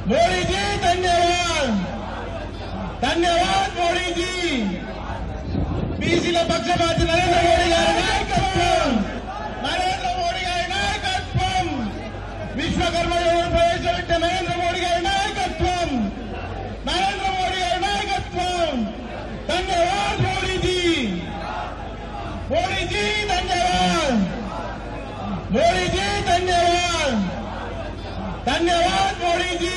मोदी जी धन्यवाद धन्यवाद मोदी जी బీసీల పక్షపాతి నరేంద్ర మోడీ గారి నాయకత్వం నరేంద్ర మోడీ గారి నాయకత్వం విశ్వకర్మ యోజన ప్రవేశపెట్టిన నరేంద్ర మోడీ గారి నాయకత్వం నరేంద్ర మోడీ గారి నాయకత్వం ధన్యవాद మోడీ జీ మోడీ జీ ధన్యవాद మోడీ జీ ధన్యవాद ధన్యవాद మోడీ జీ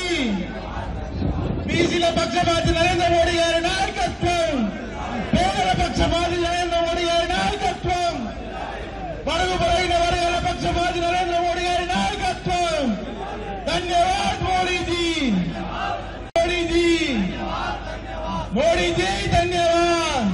బీసీల పక్షపాతి నరేంద్ర మోడీ గారి నాయకత్వం పేదల పక్షపాతి నరేంద్ర మోడీ గారి నాయకత్వం బడుగు బలైన వర్గాల పక్షపాతి నరేంద్ర మోడీ గారి నాయకత్వం ధన్యవాద్ మోడీజీ మోడీజీ మోడీజీ ధన్యవాద్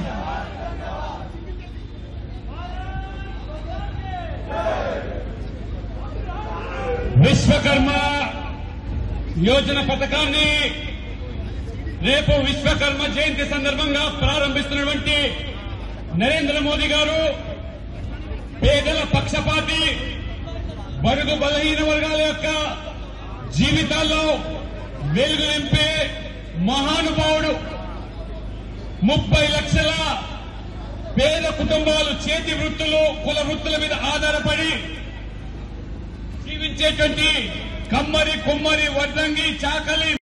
విశ్వకర్మ యోజన పథకాన్ని రేపు విశ్వకర్మ జయంతి సందర్భంగా ప్రారంభిస్తున్నటువంటి నరేంద్ర మోదీ గారు పేదల పక్షపాతి బడుగు బలహీన వర్గాల యొక్క జీవితాల్లో వెలుగు నింపే మహానుభావుడు ముప్పై లక్షల పేద కుటుంబాలు చేతి వృత్తులు కుల వృత్తుల మీద ఆధారపడి జీవించేటువంటి కమ్మరి కుమ్మరి వడ్రంగి చాకలి